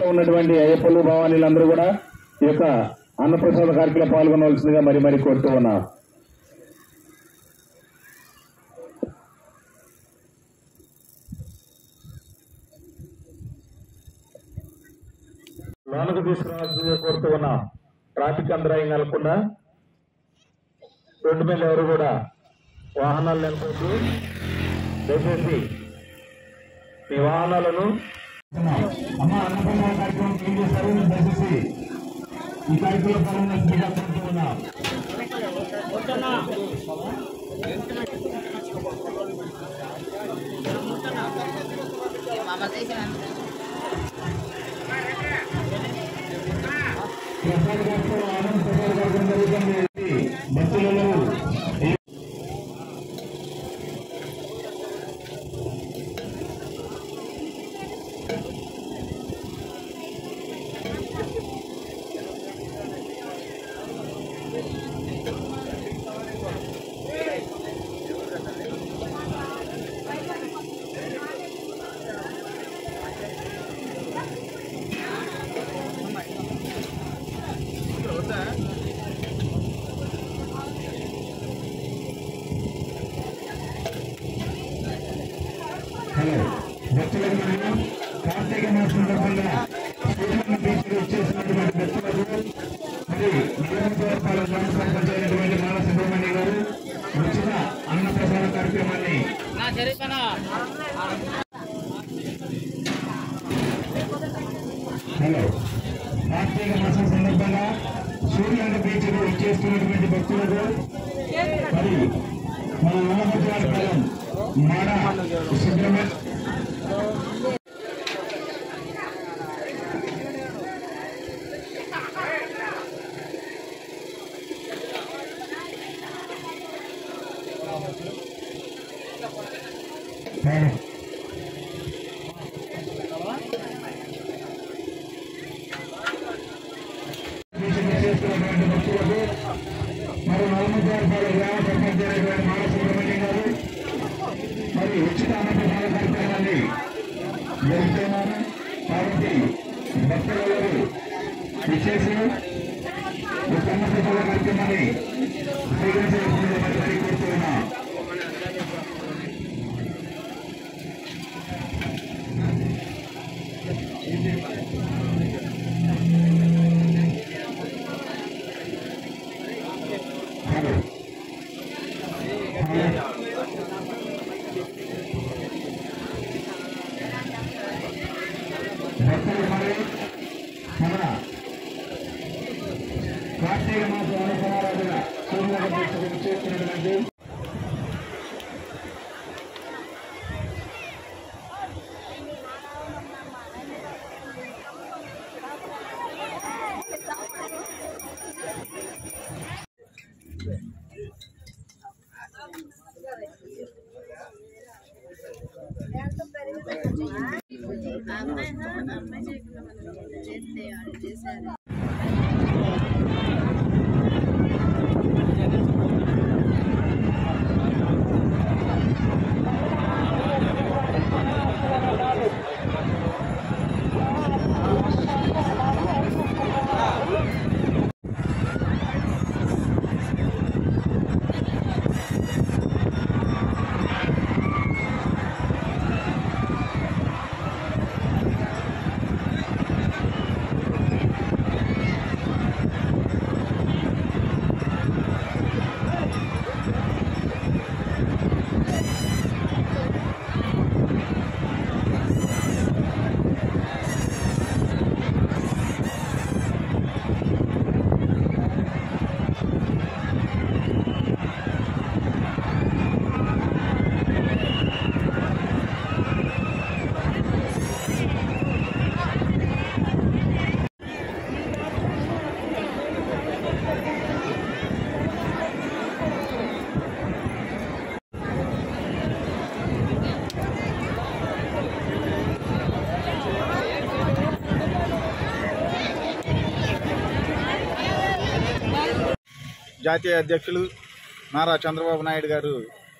ఉన్నటువంటి అయ్యప్పలు భవానీలందరూ కూడా ఈ యొక్క అన్నప్రసాద కార్యక్రమంలో పాల్గొనవలసిందిగా మరి మరి కోరుతూ ఉన్నాం లోనకు తీసుకురావాల్సిందిగా కోరుతూ ఉన్నాం ట్రాఫిక్ అంతరాయం కలగకుండా రోడ్డు మీద ఎవరు కూడా వాహనాలు నిలబొద్దు దయచేసి మీ వాహనాలను అమ్మ అన్నపూర్ణ కార్యక్రమం ఏం చేశారు దయచేసి ఈ కార్యక్రమం పాల్గొనవలసిందిగా కోరుతూ ఉన్నాం ప్రసాద్ గారితో ఆనంద్ ప్రసాద్ గారు జరుగుతుంది భక్తులలో ఈ హలో భక్తులకు మరియు కార్తీక మాసం సందర్భంగా శ్రీరంగ బీచ్ వచ్చేసినటువంటి భక్తులకు మరి నియోజకవర్గాల గ్రామ సర్పంచ్ అయినటువంటి మాల సుబ్రహ్మణ్య గారు ఉచిత అన్నప్రసాద కార్యక్రమాన్ని హలో కార్తీక మాసం సందర్భంగా సూర్యాంగ బీచ్ వచ్చేస్తున్నటువంటి భక్తులకు మరి మన నల్లమధ్యాల మాడ సుబ్రహ్మణ్య మేడం చేస్తున్నటువంటి భక్తులకు మరి నల్లమధ్యాల గ్రామ సర్పంచ్ అయినటువంటి మాడ సుబ్రహ్మణ్యం గారు మరి ఉచిత అన్నప్రసాద కార్యక్రమాన్ని జరుగుతున్నాను కాబట్టి భక్తులందరూ విచ్చేసి ఈ అన్నప్రసాద కార్యక్రమాన్ని స్వీకరించవలసిందిగా మరి మరి కోరుతున్నా హలో హలో భక్తులు మరి మన కార్తీక మాసం అనుకున్నారాజున సూర్యుల దీక్షకు చేస్తున్నటువంటి అమ్మాయి అమ్మాయి చేయకుండా మనం చేస్తే వాళ్ళు చేశారు జాతీయ అధ్యక్షులు నారా చంద్రబాబు నాయుడు గారు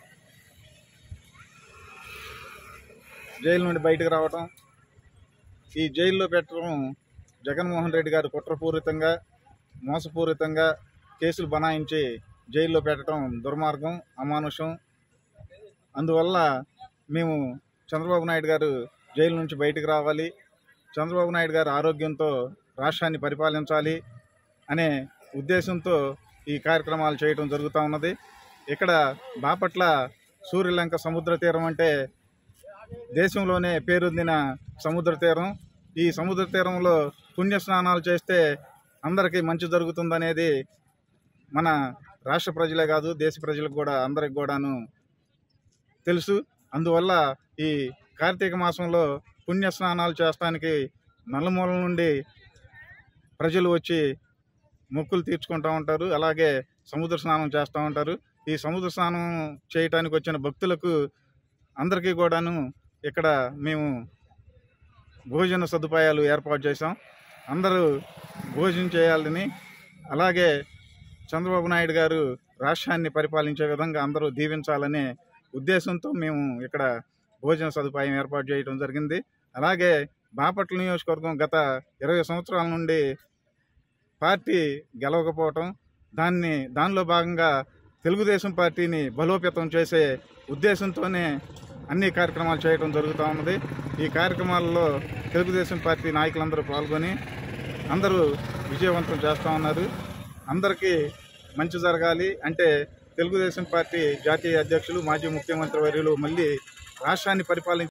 జైలు నుండి బయటకు రావటం ఈ జైల్లో పెట్టడం జగన్మోహన్ రెడ్డి గారు కుట్రపూరితంగా మోసపూరితంగా కేసులు బనాయించి జైల్లో పెట్టడం దుర్మార్గం అమానుషం అందువల్ల మేము చంద్రబాబు నాయుడు గారు జైలు నుంచి బయటికి రావాలి చంద్రబాబు నాయుడు గారు ఆరోగ్యంతో రాష్ట్రాన్ని పరిపాలించాలి అనే ఉద్దేశంతో ఈ కార్యక్రమాలు చేయడం జరుగుతూ ఉన్నది ఇక్కడ బాపట్ల సూర్యలంక సముద్ర తీరం అంటే దేశంలోనే పేరొందిన సముద్ర తీరం ఈ సముద్ర తీరంలో పుణ్య స్నానాలు చేస్తే అందరికీ మంచి జరుగుతుందనేది మన రాష్ట్ర ప్రజలే కాదు దేశ ప్రజలకు కూడా అందరికి కూడాను తెలుసు అందువల్ల ఈ కార్తీక మాసంలో పుణ్య స్నానాలు చేస్తానికి నలుమూల నుండి ప్రజలు వచ్చి మొక్కులు తీర్చుకుంటూ ఉంటారు అలాగే సముద్ర స్నానం చేస్తూ ఉంటారు ఈ సముద్ర స్నానం చేయటానికి వచ్చిన భక్తులకు అందరికీ కూడాను ఇక్కడ మేము భోజన సదుపాయాలు ఏర్పాటు చేశాం అందరూ భోజనం చేయాలని అలాగే చంద్రబాబు నాయుడు గారు రాష్ట్రాన్ని పరిపాలించే విధంగా అందరూ దీవించాలనే ఉద్దేశంతో మేము ఇక్కడ భోజన సదుపాయం ఏర్పాటు చేయడం జరిగింది అలాగే బాపట్ల నియోజకవర్గం గత ఇరవై సంవత్సరాల నుండి పార్టీ గెలవకపోవటం దాన్ని దానిలో భాగంగా తెలుగుదేశం పార్టీని బలోపేతం చేసే ఉద్దేశంతోనే అన్ని కార్యక్రమాలు చేయడం జరుగుతూ ఉన్నది ఈ కార్యక్రమాల్లో తెలుగుదేశం పార్టీ నాయకులందరూ పాల్గొని అందరూ విజయవంతం చేస్తూ ఉన్నారు అందరికీ మంచి జరగాలి అంటే తెలుగుదేశం పార్టీ జాతీయ అధ్యక్షులు మాజీ ముఖ్యమంత్రి వర్యులు మళ్ళీ రాష్ట్రాన్ని పరిపాలించే